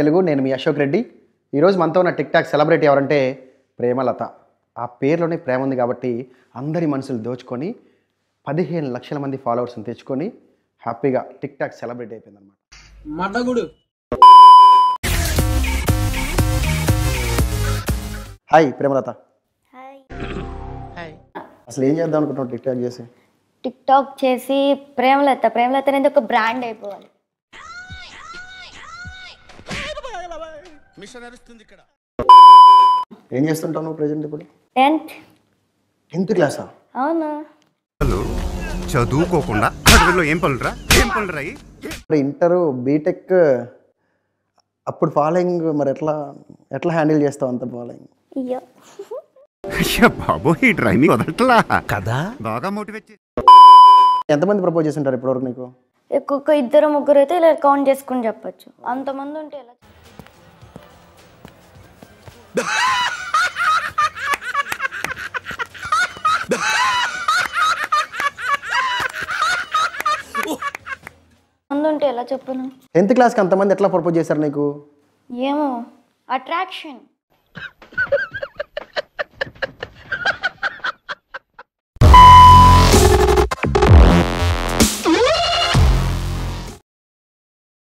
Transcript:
తెలుగు నేను మీ అశోక్ రెడ్డి ఈరోజు మనతో ఉన్న టిక్ టాక్ సెలబ్రిటీ ఎవరంటే ప్రేమలత ఆ పేరులోనే ప్రేమ ఉంది కాబట్టి అందరి మనసులు దోచుకొని పదిహేను లక్షల మంది ఫాలోవర్స్ని తెచ్చుకొని హ్యాపీగా టిక్ టాక్ సెలబ్రిటీ అయిపోయింది అనమాట మడ్డగుడు హాయ్ ప్రేమలత హాయ్ అసలు ఏం చేద్దాం అనుకుంటున్నావు టిక్ టాక్ చేసి టిక్ టాక్ చేసి ప్రేమలత ప్రేమలత అనేది ఒక బ్రాండ్ అయిపోవాలి ఏం చేస్తుంటావు నువ్వు ప్రజెంట్ ఇప్పుడు టెన్త్ టెన్త్ క్లాసా అవును అసలు చదువుకోకుండా చదువులో ఏం పనులురా ఏం పనులురా ఇయి? మరి ఇంటర్ బీటెక్ అప్పుడు ఫాలోయింగ్ మరి ఎట్లా ఎట్లా హ్యాండిల్ చేస్తావు అంత ఫాలోయింగ్ అయ్యో అయ్యా బాబోయ్ ఈ డ్రైవింగ్ వదలట్లా కదా బాగా మోటివేట్ చేసి ఎంతమంది ప్రపోజ్ చేస్తుంటారు ఇప్పటివరకు నీకు ఒక్కొక్క ఇద్దరు ముగ్గురు అయితే ఇలా కౌంట్ చేసుకుని చెప్పొచ్చు అంతమంది ఉంటే ఎలా మంది ఉంటే ఎలా చెప్పను టెన్త్ క్లాస్కి అంతమంది ఎట్లా ప్రపోజ్ చేశారు నీకు ఏమో అట్రాక్షన్